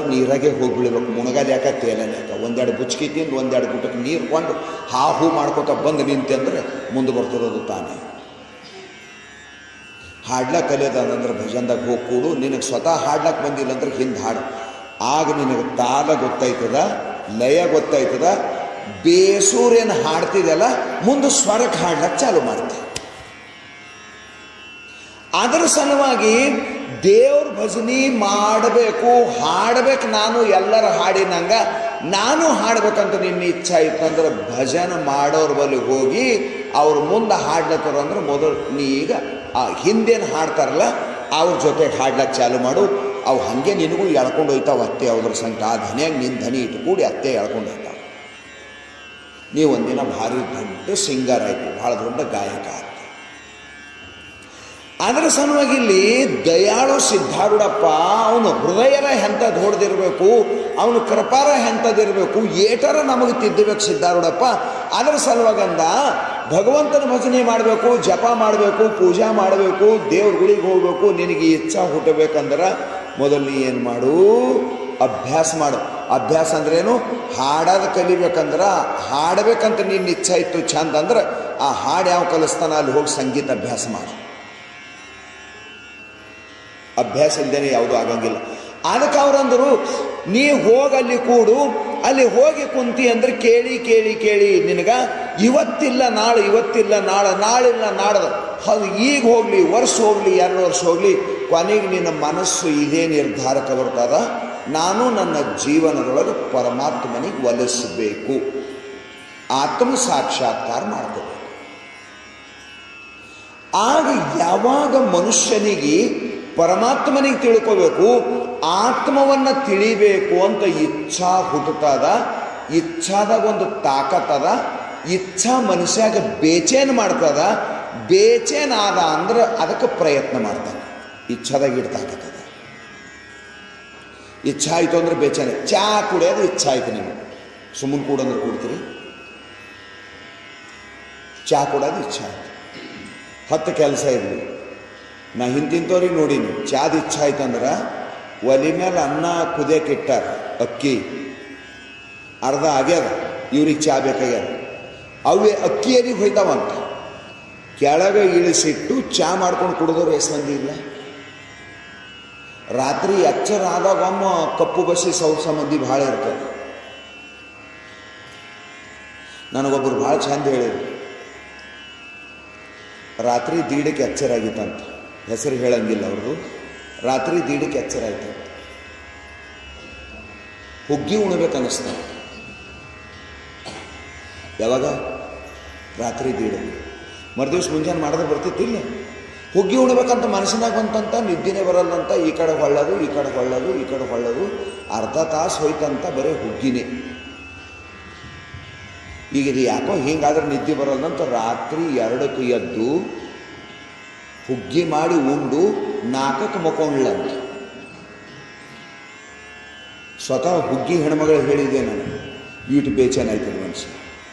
ನೀರಾಗೆ ಹೋಗ್ಬಿಡ್ಬೇಕು ಮುಣಗಾದ ಯಾಕ ತೇಲಲ್ಲ ಯಾಕ ಒಂದೆರಡು ಬುಚ್ಕಿ ತಿಂದು ಒಂದೆರಡು ಗುಟ್ಟಕ್ಕೆ ನೀರು ಕೊಂಡು ಹಾ ಹೂ ಮಾಡ್ಕೊತ ಬಂದು ನಿಂತೆ ಅಂದ್ರೆ ಮುಂದೆ ಬರ್ತಿರೋದು ತಾನೇ ಹಾಡ್ಲಕ್ಕೆ ಕಲಿಯೋದಂದ್ರೆ ಭಜನ್ದಾಗ ಹೋಗಿ ಕೂಡು ನಿನಗೆ ಸ್ವತಃ ಹಾಡ್ಲಕ್ಕೆ ಬಂದಿಲ್ಲ ಅಂದ್ರೆ ಹಿಂದೆ ಹಾಡು ಆಗ ನಿನಗೆ ತಾಲ ಗೊತ್ತಾಯ್ತದ ಲಯ ಗೊತ್ತಾಯ್ತದ ಬೇಸೂರೇನು ಹಾಡ್ತಿದೆಯಲ್ಲ ಮುಂದೆ ಸ್ವರಕ್ಕೆ ಹಾಡ್ಲಕ್ಕೆ ಚಾಲು ಮಾಡ್ತಿ ಅದರ ಸಲುವಾಗಿ ದೇವ್ರ ಭಜನಿ ಮಾಡಬೇಕು ಹಾಡಬೇಕು ನಾನು ಎಲ್ಲರ ಹಾಡಿನಂಗ ನಾನು ಹಾಡ್ಬೇಕಂತ ನಿನ್ನ ಇಚ್ಛಾ ಇತ್ತಂದ್ರೆ ಭಜನ ಮಾಡೋರ ಬಳಿ ಹೋಗಿ ಅವ್ರ ಮುಂದೆ ಹಾಡ್ಲತ್ತಾರ ಅಂದ್ರೆ ಮೊದಲು ನೀ ಈಗ ಆ ಹಿಂದೇನು ಹಾಡ್ತಾರಲ್ಲ ಅವ್ರ ಜೊತೆಗೆ ಹಾಡ್ಲಕ್ಕೆ ಚಾಲು ಮಾಡು ಅವು ಹಾಗೆ ನಿನಗೂ ಎಳ್ಕೊಂಡು ಹೋಯ್ತಾವ ಅತ್ತೆ ಅವ್ರ ಸಂಕಟ ಆ ಧನಿಯಾಗ ನಿನ್ನ ಧನಿ ಇಟ್ಟು ಕೂಡಿ ಅತ್ತೆ ಎಳ್ಕೊಂಡು ಹೋಗ್ತಾವ ನೀವು ಒಂದಿನ ಭಾರಿ ದೊಡ್ಡ ಸಿಂಗರ್ ಆಯ್ತು ಭಾಳ ದೊಡ್ಡ ಗಾಯಕ ಆಯ್ತು ಅದರ ಸಲುವಾಗಿ ಇಲ್ಲಿ ದಯಾಳು ಸಿದ್ಧಾರೂಢಪ್ಪ ಅವನು ಹೃದಯರ ಎಂಥದ್ದು ಹೊಡೆದಿರಬೇಕು ಅವನು ಕೃಪಾರ ಎಂಥದ್ದಿರಬೇಕು ಏಟರ ನಮಗೆ ತಿದ್ದಬೇಕು ಸಿದ್ಧಾರೂಢಪ್ಪ ಅದರ ಸಲುವಾಗಂದ ಭಗವಂತನ ಭಜನೆ ಮಾಡಬೇಕು ಜಪ ಮಾಡಬೇಕು ಪೂಜಾ ಮಾಡಬೇಕು ದೇವ್ರ ಗುಡಿಗೆ ಹೋಗ್ಬೇಕು ನಿನಗೆ ಇಚ್ಛಾ ಹುಟ್ಟಬೇಕಂದ್ರೆ ಮೊದಲು ನೀ ಏನು ಮಾಡು ಅಭ್ಯಾಸ ಮಾಡು ಅಭ್ಯಾಸ ಅಂದ್ರೇನು ಹಾಡೋದು ಕಲಿಬೇಕಂದ್ರೆ ಹಾಡಬೇಕಂತ ನಿನ್ನ ಇಚ್ಛಾ ಇತ್ತು ಚಂದ ಅಂದ್ರೆ ಆ ಹಾಡು ಯಾವ ಕಲಿಸ್ತಾನ ಅಲ್ಲಿ ಹೋಗಿ ಸಂಗೀತ ಅಭ್ಯಾಸ ಮಾಡು ಅಭ್ಯಾಸ ಇಲ್ಲದೇ ಯಾವುದೂ ಆಗಂಗಿಲ್ಲ ಅದಕ್ಕೆ ಅವರಂದರು ನೀ ಹೋಗಿ ಅಲ್ಲಿ ಕೂಡು ಅಲ್ಲಿ ಹೋಗಿ ಕುಂತಿ ಅಂದ್ರೆ ಕೇಳಿ ಕೇಳಿ ಕೇಳಿ ನಿನಗ ಇವತ್ತಿಲ್ಲ ನಾಳೆ ಇವತ್ತಿಲ್ಲ ನಾಳೆ ನಾಳಿಲ್ಲ ನಾಡದ ಅದು ಈಗ ಹೋಗ್ಲಿ ವರ್ಷ ಹೋಗ್ಲಿ ಎರಡು ವರ್ಷ ಹೋಗ್ಲಿ ಕೊನೆಗೆ ನಿನ್ನ ಮನಸ್ಸು ಇದೇ ನಿರ್ಧಾರಕ್ಕೆ ಬರ್ತದ ನಾನು ನನ್ನ ಜೀವನದೊಳಗೆ ಪರಮಾತ್ಮನಿಗೆ ಒಲಿಸಬೇಕು ಆತ್ಮ ಸಾಕ್ಷಾತ್ಕಾರ ಮಾಡ್ಕೋಬೇಕು ಆಗ ಯಾವಾಗ ಮನುಷ್ಯನಿಗೆ ಪರಮಾತ್ಮನಿಗೆ ತಿಳ್ಕೋಬೇಕು ಆತ್ಮವನ್ನು ತಿಳಿಬೇಕು ಅಂತ ಇಚ್ಛಾ ಹುಟ್ಟುತ್ತದ ಇಚ್ಛಾದಾಗ ಒಂದು ತಾಕತ್ತದ ಇಚ್ಛಾ ಮನುಷ್ಯಾಗ ಬೇಚೇನ್ ಮಾಡ್ತದ ಬೇಚೇನ್ ಆದ ಅಂದ್ರೆ ಅದಕ್ಕೆ ಪ್ರಯತ್ನ ಮಾಡ್ತಾನೆ ಇಚ್ಛಾದಾಗ ಇಡ್ತಾಕತ್ತದ ಇಚ್ಛಾ ಆಯಿತು ಅಂದ್ರೆ ಬೇಚೇನೆ ಚಾ ಕುಡಿಯೋದು ಇಚ್ಛಾ ಆಯ್ತು ನಿಮಗೆ ಸುಮ್ಮನೆ ಕೂಡಂದ್ರೆ ಕೂಡ್ತೀರಿ ಚಾ ಕೊಡೋದು ಇಚ್ಛಾ ಆಯ್ತು ಹತ್ತು ಕೆಲಸ ಇರಲಿ ನಾ ಹಿಂತಿಂತವ್ರಿಗೆ ನೋಡೀನಿ ಚಾದ ಇಚ್ಛಾ ಆಯ್ತಂದ್ರೆ ಒಲಿ ಮೇಲೆ ಅನ್ನ ಕುದಿಯಕ್ಕೆ ಇಟ್ಟಾರ ಅಕ್ಕಿ ಅರ್ಧ ಆಗ್ಯದ ಇವ್ರಿಗೆ ಚಾ ಬೇಕಾಗ್ಯದ ಅವೇ ಅಕ್ಕಿ ಎಲ್ಲಿಗೆ ಹೋಯ್ತಾವಂತ ಕೆಳಗೆ ಇಳಿಸಿಟ್ಟು ಚಾ ಮಾಡ್ಕೊಂಡು ಕುಡಿದವ್ರು ಎಷ್ಟು ಮಂದಿ ಇಲ್ಲ ರಾತ್ರಿ ಎಚ್ಚರ ಆದಾಗ ಒಮ್ಮ ಕಪ್ಪು ಬಸಿ ಸೌಸ ಮಂದಿ ಭಾಳ ಇರ್ತದೆ ನನಗೊಬ್ಬರು ಭಾಳ ಚಂದ ಹೇಳಿದ್ರು ರಾತ್ರಿ ದೀಡಕ್ಕೆ ಎಚ್ಚರ ಆಗಿತ್ತಂತ ಹೆಸರು ಹೇಳಂಗಿಲ್ಲ ಅವ್ರದ್ದು ರಾತ್ರಿ ದೀಡಕ್ಕೆ ಎಚ್ಚರ ಆಯ್ತು ಹುಗ್ಗಿ ಉಣ್ಬೇಕು ಅನ್ನಿಸ್ತ ಯಾವಾಗ ರಾತ್ರಿ ದೀಡಕ್ಕೆ ಮರುದಿವ್ಸ ಮುಂಜಾನೆ ಮಾಡಿದ್ರೆ ಬರ್ತಿತ್ತಿಲ್ಲ ಹುಗ್ಗಿ ಉಣ್ಬೇಕಂತ ಮನಸ್ಸಿನಾಗ ಬಂತಂತ ನಿದ್ದೆನೇ ಬರಲ್ಲಂತ ಈ ಕಡೆ ಹೊಳ್ಳೋದು ಈ ಕಡೆ ಹೊಳ್ಳೋದು ಈ ಕಡೆ ಹೊಳ್ಳೋದು ಅರ್ಧ ತಾಸು ಹೋಯ್ತಂತ ಬರೀ ಹುಗ್ಗಿನೇ ಈಗ ಇದು ಯಾಕೋ ಹಿಂಗಾದ್ರೆ ನಿದ್ದೆ ಬರಲ್ಲಂತ ರಾತ್ರಿ ಎರಡಕ್ಕೆ ಎದ್ದು ಹುಗ್ಗಿ ಮಾಡಿ ಉಂಡು ನಾಲ್ಕಕ್ಕೆ ಮಕ್ಕೊಂಡ್ಲಂತ ಸ್ವತಃ ಹುಗ್ಗಿ ಹೆಣ್ಮಗಳು ಹೇಳಿದೆ ನಾನು ಈಟು ಬೇಚೇನಾಯ್ತು ಮನುಷ್ಯ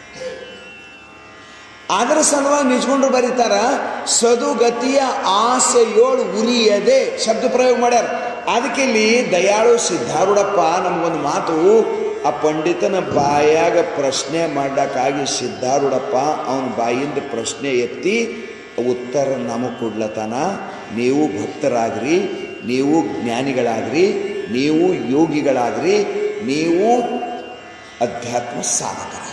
ಅದರ ಸಲುವಾಗಿ ನಿಜ್ಕೊಂಡ್ರು ಬರೀತಾರ ಸದುಗತಿಯ ಆಸೆಯೋಳು ಉರಿಯದೆ ಶಬ್ದ ಪ್ರಯೋಗ ಮಾಡ್ಯಾರ ಅದಕ್ಕೆ ಇಲ್ಲಿ ದಯಾಳು ಸಿದ್ಧಾರೂಢಪ್ಪ ನಮಗೊಂದು ಮಾತು ಆ ಪಂಡಿತನ ಬಾಯಾಗ ಪ್ರಶ್ನೆ ಮಾಡಕ್ಕಾಗಿ ಸಿದ್ಧಾರೂಢಪ್ಪ ಅವನ ಬಾಯಿಂದ ಪ್ರಶ್ನೆ ಎತ್ತಿ ಉತ್ತರ ನಮಗೆ ಕೊಡ್ಲತನ ನೀವು ಭಕ್ತರಾಗ್ರಿ ನೀವು ಜ್ಞಾನಿಗಳಾಗ್ರಿ ನೀವು ಯೋಗಿಗಳಾಗ್ರಿ ನೀವು ಅಧ್ಯಾತ್ಮ ಸಾಧಕರಾಗ್ರಿ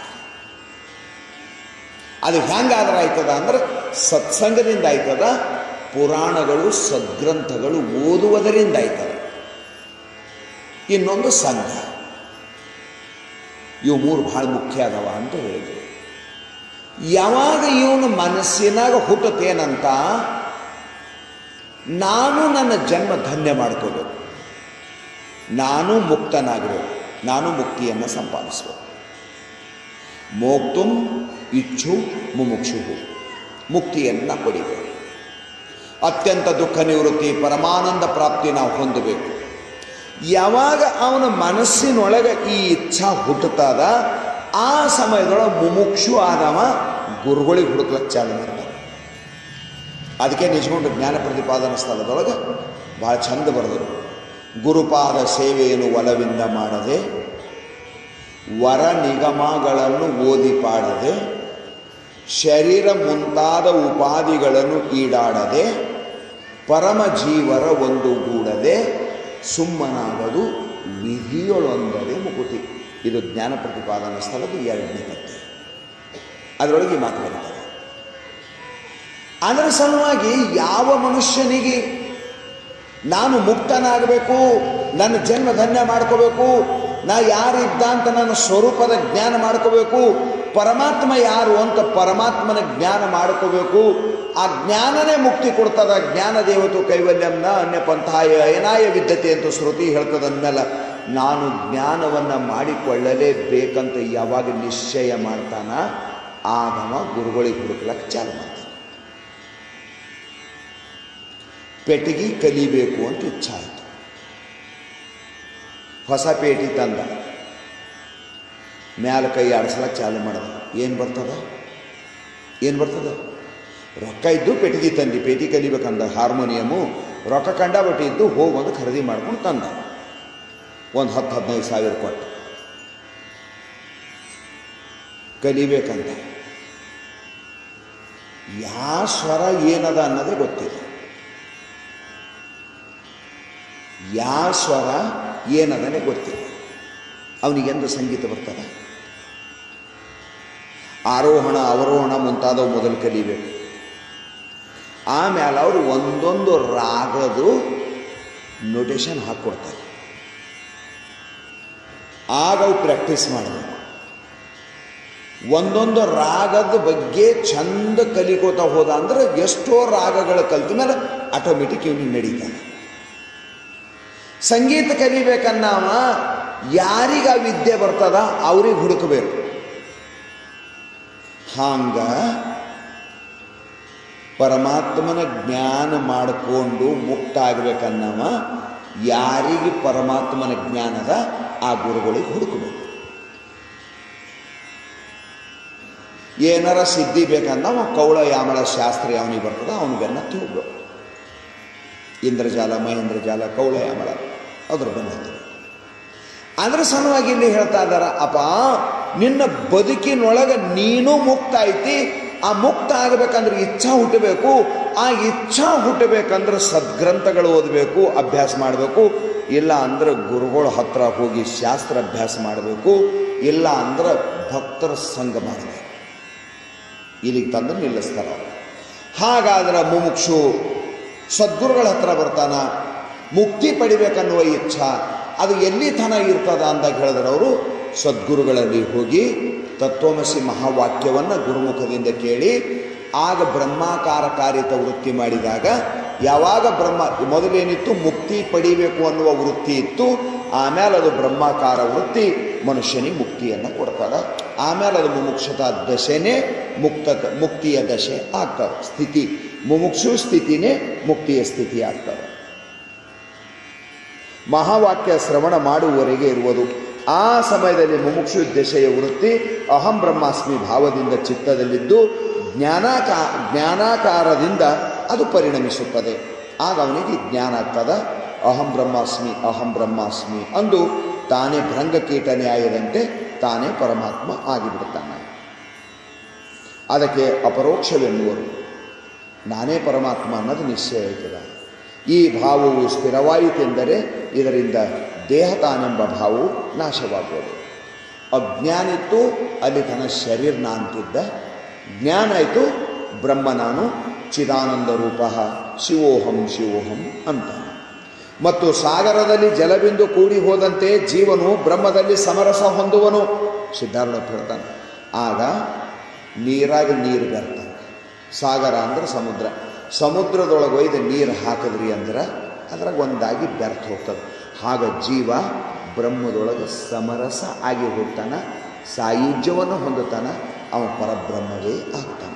ಅದು ಹೆಂಗಾದ್ರೆ ಆಯ್ತದ ಅಂದ್ರೆ ಸತ್ಸಂಗದಿಂದ ಆಯ್ತದ ಪುರಾಣಗಳು ಸದ್ಗ್ರಂಥಗಳು ಓದುವುದರಿಂದ ಆಯ್ತದ ಇನ್ನೊಂದು ಸಂಘ ಇವು ಮೂರು ಭಾಳ ಮುಖ್ಯ ಅದಾವ ಅಂತ ಹೇಳಿದ್ರು ಯಾವಾಗ ಇವನು ಮನಸ್ಸಿನಾಗ ಹುಟ್ಟತೇನಂತ ನಾನು ನನ್ನ ಜನ್ಮ ಧನ್ಯ ಮಾಡ್ಕೋಬೇಕು ನಾನು ಮುಕ್ತನಾಗಬೇಕು ನಾನು ಮುಕ್ತಿಯನ್ನು ಸಂಪಾದಿಸಬೇಕು ಮೋಕ್ತುಂ ಇಚ್ಛು ಮುಮುಕ್ಷು ಮುಕ್ತಿಯನ್ನು ಪಡಿಬೇಕು ಅತ್ಯಂತ ದುಃಖ ನಿವೃತ್ತಿ ಪರಮಾನಂದ ಪ್ರಾಪ್ತಿ ನಾವು ಹೊಂದಬೇಕು ಯಾವಾಗ ಅವನ ಮನಸ್ಸಿನೊಳಗೆ ಈ ಇಚ್ಛಾ ಹುಟ್ಟುತ್ತದ ಆ ಸಮಯದೊಳಗೆ ಮುಮುಕ್ಷು ಆದವ ಗುರುಗಳಿಗೆ ಹುಡುಕ್ಲಕ್ಕೆ ಚಾಲು ಮಾಡ್ತಾನೆ ಅದಕ್ಕೆ ನಿಜಗೊಂಡು ಜ್ಞಾನ ಪ್ರತಿಪಾದನಾ ಸ್ಥಳದೊಳಗೆ ಭಾಳ ಚಂದ ಬರೆದರು ಗುರುಪಾದ ಸೇವೆಯನ್ನು ಒಲವಿಂದ ಮಾಡದೆ ವರ ನಿಗಮಗಳನ್ನು ಓದಿ ಪಾಡದೆ ಶರೀರ ಮುಂತಾದ ಉಪಾಧಿಗಳನ್ನು ಈಡಾಡದೆ ಪರಮ ಜೀವರ ಒಂದು ಗೂಡದೆ ಸುಮ್ಮನಾಗದು ವಿಧಿಯೊಳೊಂದರೆ ಮುಕುತಿ ಇದು ಜ್ಞಾನ ಪ್ರತಿಪಾದನ ಸ್ಥಳದ ಎರಡನೇ ಕಥೆ ಅದರೊಳಗೆ ಈ ಮಾತು ಬರ್ತದೆ ಅದರ ಸಲುವಾಗಿ ಯಾವ ಮನುಷ್ಯನಿಗೆ ನಾನು ಮುಕ್ತನಾಗಬೇಕು ನನ್ನ ಜನ್ಮ ಧನ್ಯ ಮಾಡ್ಕೋಬೇಕು ನಾ ಯಾರಿದ್ದ ಅಂತ ನನ್ನ ಸ್ವರೂಪದ ಜ್ಞಾನ ಮಾಡ್ಕೋಬೇಕು ಪರಮಾತ್ಮ ಯಾರು ಅಂತ ಪರಮಾತ್ಮನ ಜ್ಞಾನ ಮಾಡ್ಕೋಬೇಕು ಆ ಜ್ಞಾನನೇ ಮುಕ್ತಿ ಕೊಡ್ತದ ಜ್ಞಾನ ದೇವತು ಕೈವಲ್ಯಂನ ಅನ್ಯ ಪಂಥಾಯ ಏನಾಯ ವಿದ್ಯತೆ ಅಂತ ಶ್ರುತಿ ಹೇಳ್ತದ ಅಂದಮೇಲೆ ನಾನು ಜ್ಞಾನವನ್ನು ಮಾಡಿಕೊಳ್ಳಲೇಬೇಕಂತ ಯಾವಾಗ ನಿಶ್ಚಯ ಮಾಡ್ತಾನ ಆಗವ ಗುರುಗಳಿಗೆ ಹುಡುಕ್ಲಕ್ಕೆ ಚಾಲು ಮಾಡ್ತಾನೆ ಪೆಟ್ಟಿಗೆ ಕಲಿಬೇಕು ಅಂತ ಇಚ್ಛೆ ಆಯಿತು ಹೊಸ ಪೇಟಿ ತಂದ ಮ್ಯಾಲ ಕೈ ಆಡಿಸ್ಲಕ್ಕೆ ಚಾಲು ಮಾಡ್ದ ಏನು ಬರ್ತದ ಏನು ಬರ್ತದ ರೊಕ್ಕ ಇದ್ದು ಪೆಟ್ಟಿಗೆ ತಂದು ಪೇಟಿ ಕಲಿಬೇಕಂದ ಹಾರ್ಮೋನಿಯಮು ರೊಕ್ಕ ಕಂಡಾಬಟ್ಟಿ ಇದ್ದು ಹೋಗಿ ಒಂದು ಖರೀದಿ ಮಾಡ್ಕೊಂಡು ತಂದ ಒಂದು ಹತ್ತು ಹದಿನೈದು ಸಾವಿರ ಕೊಟ್ಟು ಕಲಿಬೇಕಂತ ಯಾವ ಸ್ವರ ಏನದ ಅನ್ನೋದೇ ಗೊತ್ತಿಲ್ಲ ಯಾವ ಸ್ವರ ಏನದನೇ ಗೊತ್ತಿಲ್ಲ ಅವನಿಗೆಂದು ಸಂಗೀತ ಬರ್ತದ ಆರೋಹಣ ಅವರೋಹಣ ಮುಂತಾದವು ಮೊದಲು ಕಲಿಬೇಕು ಆಮೇಲೆ ಅವರು ಒಂದೊಂದು ರಾಗದು ನೋಟೇಶನ್ ಹಾಕ್ಕೊಡ್ತಾರೆ ಆಗ ಅವು ಪ್ರಾಕ್ಟೀಸ್ ಮಾಡಬೇಕು ಒಂದೊಂದು ರಾಗದ ಬಗ್ಗೆ ಚಂದ ಕಲಿಕೋತಾ ಹೋದ ಅಂದ್ರೆ ಎಷ್ಟೋ ರಾಗಗಳ ಕಲ್ತ ಮೇಲೆ ಆಟೋಮೆಟಿಕ್ ಇವನಿಗೆ ನಡೀತಾನೆ ಸಂಗೀತ ಕಲಿಬೇಕನ್ನವ ಯಾರಿಗ ಆ ವಿದ್ಯೆ ಬರ್ತದ ಅವ್ರಿಗೆ ಹುಡುಕಬೇಕು ಹಾಂಗ ಪರಮಾತ್ಮನ ಜ್ಞಾನ ಮಾಡಿಕೊಂಡು ಮುಕ್ತ ಆಗ್ಬೇಕನ್ನವ ಯಾರಿಗೆ ಪರಮಾತ್ಮನ ಜ್ಞಾನದ ಆ ಗುರುಗಳಿಗೆ ಹುಡುಕಬೇಕು ಏನಾರ ಸಿದ್ಧಿ ಬೇಕಂದ ಅವ ಕೌಳ ಯಾಮಳ ಶಾಸ್ತ್ರಿ ಅವನಿಗೆ ಬರ್ತದ ಅವನಿಗೆಲ್ಲ ತಿಳ್ಬೇಕು ಇಂದ್ರಜಾಲ ಮಹೇಂದ್ರಜಾಲ ಕೌಳ ಯಾಮಳ ಅದ್ರ ಬೆನ್ನ ಹತ್ತಬೇಕು ಅದ್ರ ಸಲುವಾಗಿ ಇಲ್ಲಿ ಹೇಳ್ತಾ ಇದ್ದಾರ ಅಪ್ಪ ನಿನ್ನ ಬದುಕಿನೊಳಗೆ ನೀನು ಮುಕ್ತ ಐತಿ ಆ ಮುಕ್ತ ಆಗಬೇಕಂದ್ರೆ ಇಚ್ಛಾ ಹುಟ್ಟಬೇಕು ಆ ಇಚ್ಛಾ ಹುಟ್ಟಬೇಕಂದ್ರೆ ಸದ್ಗ್ರಂಥಗಳು ಓದಬೇಕು ಅಭ್ಯಾಸ ಮಾಡಬೇಕು ಇಲ್ಲ ಅಂದ್ರೆ ಗುರುಗಳ ಹತ್ರ ಹೋಗಿ ಶಾಸ್ತ್ರ ಅಭ್ಯಾಸ ಮಾಡಬೇಕು ಇಲ್ಲ ಅಂದ್ರೆ ಭಕ್ತರ ಸಂಘ ಮಾಡಬೇಕು ಇಲ್ಲಿಗೆ ತಂದು ನಿಲ್ಲಿಸ್ತಾರ ಹಾಗಾದ್ರೆ ಮುಮುಕ್ಷು ಸದ್ಗುರುಗಳ ಹತ್ರ ಬರ್ತಾನ ಮುಕ್ತಿ ಪಡಿಬೇಕನ್ನುವ ಇಚ್ಛಾ ಅದು ಎಲ್ಲಿ ತನ ಇರ್ತದ ಅಂದಾಗ ಹೇಳಿದ್ರೆ ಅವರು ಸದ್ಗುರುಗಳಲ್ಲಿ ಹೋಗಿ ತತ್ವಮಸಿ ಮಹಾವಾಕ್ಯವನ್ನು ಗುರುಮುಖದಿಂದ ಕೇಳಿ ಆಗ ಬ್ರಹ್ಮಾಕಾರಕಾರಿತ ವೃತ್ತಿ ಮಾಡಿದಾಗ ಯಾವಾಗ ಬ್ರಹ್ಮ ಮೊದಲೇನಿತ್ತು ಮುಕ್ತಿ ಪಡಿಬೇಕು ಅನ್ನುವ ವೃತ್ತಿ ಇತ್ತು ಆಮೇಲೆ ಅದು ಬ್ರಹ್ಮಾಕಾರ ವೃತ್ತಿ ಮನುಷ್ಯನಿಗೆ ಮುಕ್ತಿಯನ್ನು ಕೊಡ್ತದ ಆಮೇಲೆ ಅದು ಮುಮುಕ್ಷತ ದಶೆನೇ ಮುಕ್ತ ಮುಕ್ತಿಯ ದಶೆ ಆಗ್ತದೆ ಸ್ಥಿತಿ ಮುಮುಕ್ಷು ಸ್ಥಿತಿನೇ ಮುಕ್ತಿಯ ಸ್ಥಿತಿ ಆಗ್ತದೆ ಮಹಾವಾಕ್ಯ ಶ್ರವಣ ಮಾಡುವವರೆಗೆ ಇರುವುದು ಆ ಸಮಯದಲ್ಲಿ ಮುಮುಕ್ಷು ದಶೆಯ ವೃತ್ತಿ ಅಹಂ ಬ್ರಹ್ಮಾಸ್ಮಿ ಭಾವದಿಂದ ಚಿತ್ತದಲ್ಲಿದ್ದು ಜ್ಞಾನಾಕಾ ಜ್ಞಾನಾಕಾರದಿಂದ ಅದು ಪರಿಣಮಿಸುತ್ತದೆ ಆಗ ಅವನಿಗೆ ಜ್ಞಾನ ಆಗ್ತದ ಅಹಂ ಬ್ರಹ್ಮಾಸ್ಮಿ ಅಹಂ ಬ್ರಹ್ಮಾಸ್ಮಿ ಅಂದು ತಾನೇ ಭೃಂಗಕೀಟ ನ್ಯಾಯದಂತೆ ತಾನೇ ಪರಮಾತ್ಮ ಆಗಿಬಿಡ್ತಾನೆ ಅದಕ್ಕೆ ಅಪರೋಕ್ಷವೆನ್ನುವರು ನಾನೇ ಪರಮಾತ್ಮ ಅನ್ನೋದು ನಿಶ್ಚಯ ಆಯ್ತದ ಈ ಭಾವವು ಸ್ಥಿರವಾಯಿತೆಂದರೆ ಇದರಿಂದ ದೇಹ ತಾನೆಂಬ ಭಾವವು ನಾಶವಾಗುವುದು ಅಜ್ಞಾನಿತ್ತು ಅಲ್ಲಿ ತನ್ನ ಶರೀರ ನಾಂತಿದ್ದ ಜ್ಞಾನ ಆಯಿತು ಬ್ರಹ್ಮ ನಾನು ಚಿದಾನಂದ ರೂಪ ಶಿವೋಹಂ ಶಿವೋಹಂ ಅಂತ ಮತ್ತು ಸಾಗರದಲ್ಲಿ ಜಲಬಿಂದು ಕೂಡಿ ಹೋದಂತೆ ಜೀವನು ಬ್ರಹ್ಮದಲ್ಲಿ ಸಮರಸ ಹೊಂದುವನು ಸಿದ್ಧಾರೂಢ ಹೇಳ್ತಾನೆ ಆಗ ನೀರಾಗಿ ನೀರು ಬರ್ತಾನೆ ಸಾಗರ ಅಂದ್ರೆ ಸಮುದ್ರ ಸಮುದ್ರದೊಳಗೆ ಒಯ್ದು ನೀರು ಹಾಕಿದ್ರಿ ಅಂದ್ರೆ ಅದ್ರಾಗ ಒಂದಾಗಿ ಬೆರ್ತು ಹೋಗ್ತದೆ ಆಗ ಜೀವ ಬ್ರಹ್ಮದೊಳಗೆ ಸಮರಸ ಆಗಿ ಹೋಗ್ತಾನ ಸಾಯುಜ್ಯವನ್ನು ಹೊಂದುತ್ತಾನ ಅವ ಪರಬ್ರಹ್ಮವೇ ಆಗ್ತಾನೆ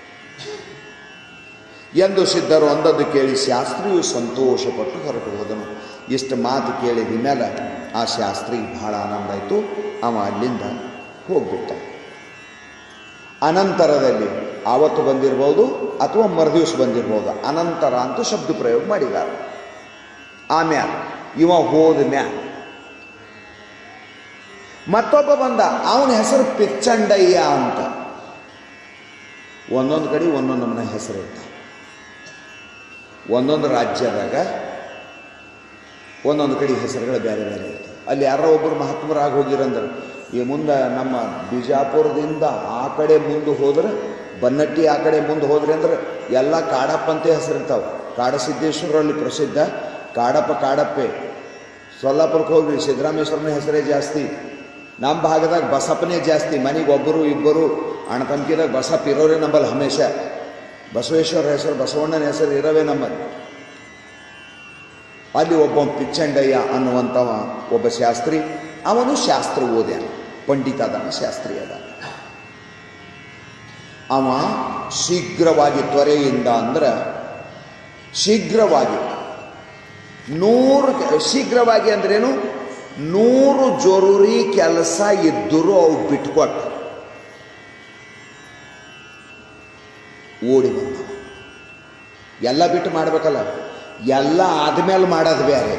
ಎಂದು ಸಿದ್ಧರು ಅಂದದ್ದು ಕೇಳಿ ಶಾಸ್ತ್ರಿಯು ಸಂತೋಷಪಟ್ಟು ಹೊರಟು ಹೋದನು ಇಷ್ಟು ಮಾತು ಕೇಳಿದ ಮೇಲೆ ಆ ಶಾಸ್ತ್ರಿಗೆ ಬಹಳ ಆನಂದ ಆಯಿತು ಅವ ಅಲ್ಲಿಂದ ಹೋಗ್ಬಿಟ್ಟ ಅನಂತರದಲ್ಲಿ ಆವತ್ತು ಬಂದಿರ್ಬೋದು ಅಥವಾ ಮರುದಿವಸ ಬಂದಿರ್ಬೋದು ಅನಂತರ ಅಂತೂ ಶಬ್ದ ಪ್ರಯೋಗ ಮಾಡಿದ್ದಾರೆ ಆಮ್ಯಾಲ ಇವ ಹೋದ ಮ್ಯಾಲ ಮತ್ತೊಬ್ಬ ಬಂದ ಅವನ ಹೆಸರು ಪಿಚ್ಚಂಡಯ್ಯ ಅಂತ ಒಂದೊಂದು ಕಡೆ ಒಂದೊಂದು ನಮ್ಮನೆ ಹೆಸರು ಇರ್ತಾವೆ ಒಂದೊಂದು ರಾಜ್ಯದಾಗ ಒಂದೊಂದು ಕಡೆ ಹೆಸರುಗಳು ಬೇರೆ ಬೇರೆ ಇರ್ತವೆ ಅಲ್ಲಿ ಯಾರೋ ಒಬ್ಬರು ಮಹಾತ್ಮರಾಗಿ ಹೋಗಿರಂದ್ರೆ ಈ ಮುಂದೆ ನಮ್ಮ ಬಿಜಾಪುರದಿಂದ ಆ ಕಡೆ ಮುಂದೆ ಹೋದ್ರೆ ಬನ್ನಟ್ಟಿ ಆ ಕಡೆ ಮುಂದೆ ಹೋದ್ರೆ ಅಂದ್ರೆ ಎಲ್ಲ ಕಾಡಪ್ಪ ಅಂತ ಹೆಸರಿರ್ತಾವೆ ಕಾಡಸಿದ್ದೇಶ್ವರಲ್ಲಿ ಪ್ರಸಿದ್ಧ ಕಾಡಪ್ಪ ಕಾಡಪ್ಪೆ ಸೊಲ್ಲಾಪುರಕ್ಕೆ ಹೋಗ್ರಿ ಸಿದ್ದರಾಮೇಶ್ವರನ ಹೆಸರೇ ಜಾಸ್ತಿ ನಮ್ಮ ಭಾಗದಾಗ ಬಸಪ್ಪನೇ ಜಾಸ್ತಿ ಮನೆಗೆ ಒಬ್ಬರು ಇಬ್ಬರು ಅಣ್ಣತಂಕಿದಾಗ ಬಸಪ್ಪ ಇರೋರೇ ನಂಬಲ್ಲಿ ಹಮೇಶ ಬಸವೇಶ್ವರ ಹೆಸರು ಬಸವಣ್ಣನ ಹೆಸರು ಇರವೇ ನಮ್ಮಲ್ಲಿ ಅಲ್ಲಿ ಒಬ್ಬ ಪಿಚ್ಚಂಡಯ್ಯ ಅನ್ನುವಂಥವ ಒಬ್ಬ ಶಾಸ್ತ್ರಿ ಅವನು ಶಾಸ್ತ್ರ ಓದ್ಯಾನ ಪಂಡಿತ ಅದಾನ ಶಾಸ್ತ್ರಿ ಅದ ಅವ ಶೀಘ್ರವಾಗಿ ತ್ವರೆಯಿಂದ ಅಂದ್ರೆ ಶೀಘ್ರವಾಗಿ ನೂರು ಶೀಘ್ರವಾಗಿ ಅಂದ್ರೇನು ನೂರು ಜರೂರಿ ಕೆಲಸ ಇದ್ದರೂ ಅವು ಬಿಟ್ಕೊಟ್ಟು ಓಡಿ ಬಂದವ ಎಲ್ಲ ಬಿಟ್ಟು ಮಾಡ್ಬೇಕಲ್ಲ ಎಲ್ಲ ಆದ್ಮೇಲೆ ಮಾಡೋದು ಬೇರೆ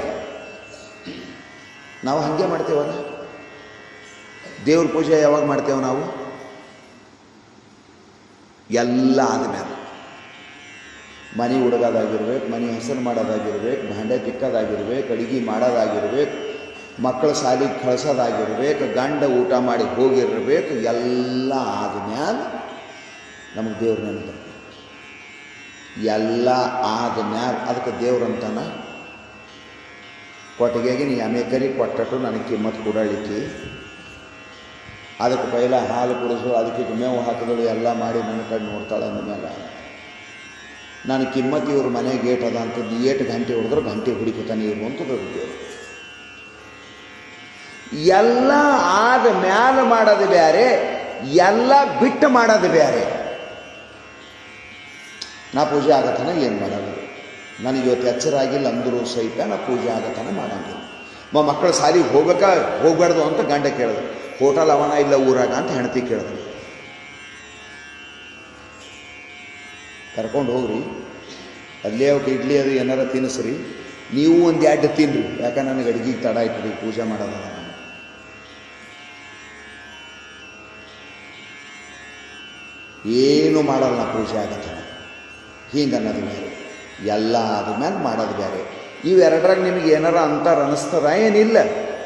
ನಾವು ಹಾಗೆ ಮಾಡ್ತೇವಲ್ಲ ದೇವ್ರ ಪೂಜೆ ಯಾವಾಗ ಮಾಡ್ತೇವೆ ನಾವು ಎಲ್ಲ ಆದ್ಮೇಲೆ ಮನೆ ಹುಡುಗೋದಾಗಿರ್ಬೇಕು ಮನೆ ಹೆಸರು ಮಾಡೋದಾಗಿರ್ಬೇಕು ಭಾಂಡೆ ತಿಕ್ಕೋದಾಗಿರ್ಬೇಕು ಅಡಿಗೆ ಮಾಡೋದಾಗಿರ್ಬೇಕು ಮಕ್ಕಳ ಶಾಲೆಗೆ ಕಳ್ಸೋದಾಗಿರ್ಬೇಕು ಗಂಡ ಊಟ ಮಾಡಿ ಹೋಗಿರ್ಬೇಕು ಎಲ್ಲ ಆದ್ಮೇಲೆ ನಮಗೆ ದೇವ್ರ ನೆನಪು ಎಲ್ಲ ಆದ್ಮ್ಯಾಲ ಅದಕ್ಕೆ ದೇವ್ರಂತಾನ ಕೊಟ್ಟಿಗೆಗೆ ನೀ ಅಮೇಕರಿ ಕೊಟ್ಟಟ್ಟು ನನಗೆ ಕಿಮ್ಮತ್ತು ಕೊಡಲಿಕ್ಕೆ ಅದಕ್ಕೆ ಪೈಲ ಹಾಲು ಕುಡಿಸು ಅದಕ್ಕೆ ಮೇವು ಹಾಕಿದಳು ಎಲ್ಲ ಮಾಡಿ ನನ್ನ ಕಡೆ ನೋಡ್ತಾಳೆ ಅಂದಮೇಲೆ ನಾನು ಕಿಮ್ಮತ್ತು ಇವ್ರ ಮನೆ ಗೇಟ್ ಅದ ಅಂತದ್ದು ಏಟು ಗಂಟೆ ಹೊಡೆದ್ರೆ ಗಂಟೆ ಹುಡುಕುತ್ತಾನೆ ಇವ್ರು ಅಂತ ದೇವ್ರು ಎಲ್ಲ ಆದ ಮ್ಯಾಲ ಮಾಡೋದು ಬೇರೆ ಎಲ್ಲ ಬಿಟ್ಟು ಮಾಡೋದು ಬೇರೆ ನಾ ಪೂಜೆ ಆಗತನ ಏನು ಮಾಡೋದು ನನಗೆ ಇವತ್ತು ಎಚ್ಚರ ಆಗಿಲ್ಲ ಅಂದರೂ ಸಹಿತ ನಾ ಪೂಜೆ ಆಗತನ ಮಾಡಂಗಿಲ್ಲ ಮ ಮಕ್ಕಳು ಸಾಲಿಗೆ ಹೋಗ್ಬೇಕಾ ಹೋಗ್ಬಾರ್ದು ಅಂತ ಗಂಡ ಕೇಳಿದ್ರು ಹೋಟೆಲ್ ಅವನ ಇಲ್ಲ ಊರಾಗ ಅಂತ ಹೆಂಡತಿ ಕೇಳಿದ್ರು ಕರ್ಕೊಂಡು ಹೋಗ್ರಿ ಅಲ್ಲೇ ಅವಕ್ಕೆ ಇಡ್ಲಿ ಅದು ಏನಾರ ತಿನ್ನಿಸ್ರಿ ನೀವು ಒಂದು ಎರಡು ತಿನ್ರಿ ಯಾಕೆ ನನಗೆ ಅಡುಗೆಗೆ ತಡ ಆಯ್ತದೆ ಪೂಜೆ ಮಾಡೋದಲ್ಲ ನಾನು ಏನು ಮಾಡಲ್ಲ ಪೂಜೆ ಆಗತ್ತೆ ಹಿಂಗೆ ಅನ್ನೋದು ಬೇರೆ ಎಲ್ಲ ಆದ್ಮೇಲೆ ಮಾಡೋದು ಬೇರೆ ಇವೆರಡರಾಗ ನಿಮಗೆ ಏನಾರ ಅಂತಾರ ಅನ್ನಿಸ್ತದ ಏನಿಲ್ಲ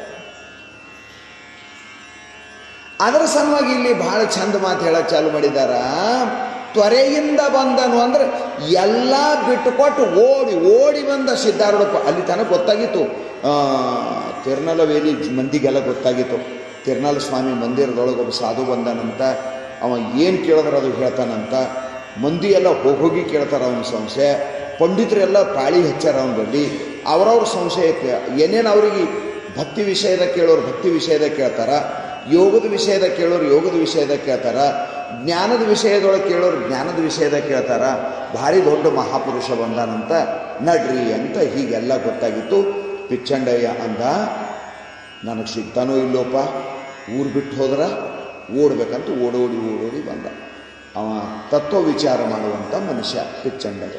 ಅದರ ಸಲುವಾಗಿ ಇಲ್ಲಿ ಬಹಳ ಚಂದ ಮಾತು ಹೇಳಕ್ ಚಾಲು ಮಾಡಿದಾರ ತ್ವರೆಯಿಂದ ಬಂದನು ಅಂದ್ರೆ ಎಲ್ಲ ಬಿಟ್ಟುಕೊಟ್ಟು ಓಡಿ ಓಡಿ ಬಂದ ಸಿದ್ಧಾರೂಢಪ್ಪ ಅಲ್ಲಿ ತನಕ ಗೊತ್ತಾಗಿತ್ತು ತಿರುನಲ ವೇಲಿ ಮಂದಿಗೆಲ್ಲ ಗೊತ್ತಾಗಿತ್ತು ತಿರುನಲ ಸ್ವಾಮಿ ಮಂದಿರದೊಳಗೆ ಒಬ್ಬ ಸಾಧು ಬಂದನಂತ ಅವ ಏನು ಕೇಳಿದ್ರೆ ಅದು ಹೇಳ್ತಾನಂತ ಮಂದಿ ಎಲ್ಲ ಹೋಗಿ ಹೋಗಿ ಕೇಳ್ತಾರೆ ಅವನ ಸಂಶಯ ಪಂಡಿತರೆಲ್ಲ ತಾಳಿ ಹಚ್ಚಾರ ಅವನ ಬಳಿ ಅವರವ್ರ ಸಂಶಯಕ್ಕೆ ಏನೇನು ಅವರಿಗೆ ಭಕ್ತಿ ವಿಷಯದ ಕೇಳೋರು ಭಕ್ತಿ ವಿಷಯದ ಕೇಳ್ತಾರ ಯೋಗದ ವಿಷಯದ ಕೇಳೋರು ಯೋಗದ ವಿಷಯದ ಕೇಳ್ತಾರ ಜ್ಞಾನದ ವಿಷಯದೊಳಗೆ ಕೇಳೋರು ಜ್ಞಾನದ ವಿಷಯದ ಕೇಳ್ತಾರ ಭಾರಿ ದೊಡ್ಡ ಮಹಾಪುರುಷ ಬಂದಾನಂತ ನಡ್ರಿ ಅಂತ ಹೀಗೆಲ್ಲ ಗೊತ್ತಾಗಿತ್ತು ಪಿಚ್ಚಂಡಯ್ಯ ಅಂದ ನನಗೆ ಸಿಗ್ತಾನೋ ಇಲ್ಲೋಪ ಊರು ಬಿಟ್ಟು ಹೋದ್ರ ಓಡ್ಬೇಕಂತ ಓಡೋಡಿ ಓಡೋಡಿ ಬಂದ ಅವ ತತ್ವ ವಿಚಾರ ಮಾಡುವಂಥ ಮನುಷ್ಯ ಪಿಚ್ಚಂಡಯ್ಯ